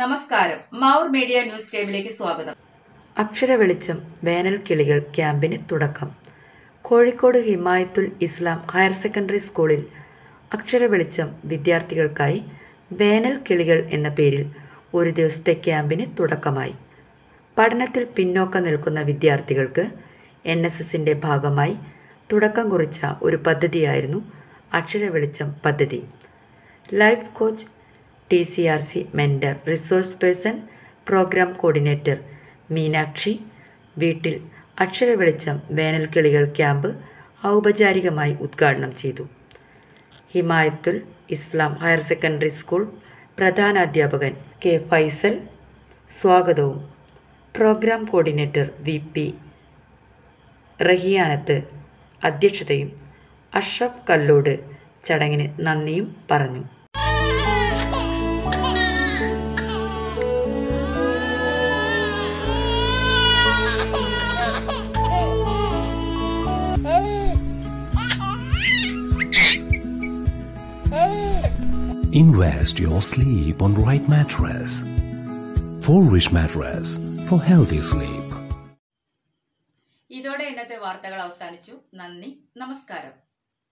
നമസ്കാരം Mavoor media news ടൈമിലേക്ക് സ്വാഗതം അക്ഷര വെളിച്ചം വേനൽ കിളികൾ ക്യാമ്പിന് തുടക്കം കോഴിക്കോട് ഹിമായത്തുൽ ഇസ്ലാം ഹയർ സെക്കൻഡറി സ്കൂളിൽ അക്ഷര വെളിച്ചം വിദ്യാർത്ഥികൾക്കായി വേനൽ കിളികൾ എന്ന പേരിൽ ഒരു ദിവസത്തെ ക്യാമ്പിന് തുടക്കമായി പഠനത്തിൽ പിന്നോക്കം നിൽക്കുന്ന വിദ്യാർത്ഥികൾക്ക് എൻ എസ് എസിൻ്റെ ഭാഗമായി തുടക്കം കുറിച്ച ഒരു പദ്ധതിയായിരുന്നു അക്ഷര വെളിച്ചം പദ്ധതി life coach T C R C mentor resource person programme coordinator Meenakshi വീട്ടിൽ അക്ഷര വെളിച്ചം വേനൽ കിളികൾ ക്യാമ്പ് ഔപചാരികമായി ഉദ്ഘാടനം ചെയ്തു Himayathul Islam higher secondary school പ്രധാനാധ്യാപകൻ കെ ഫൈസൽ സ്വാഗതവും programme coordinator V P Rahiyanath അധ്യക്ഷതയും അഷ്റഫ് കല്ലോട് ചടങ്ങിന് നന്ദിയും പറഞ്ഞു Invest your sleep on right mattress. For rich mattress for healthy sleep. ഇതോടെ ഇന്നത്തെ വാർത്തകൾ അവസാനിച്ചു നന്ദി നമസ്കാരം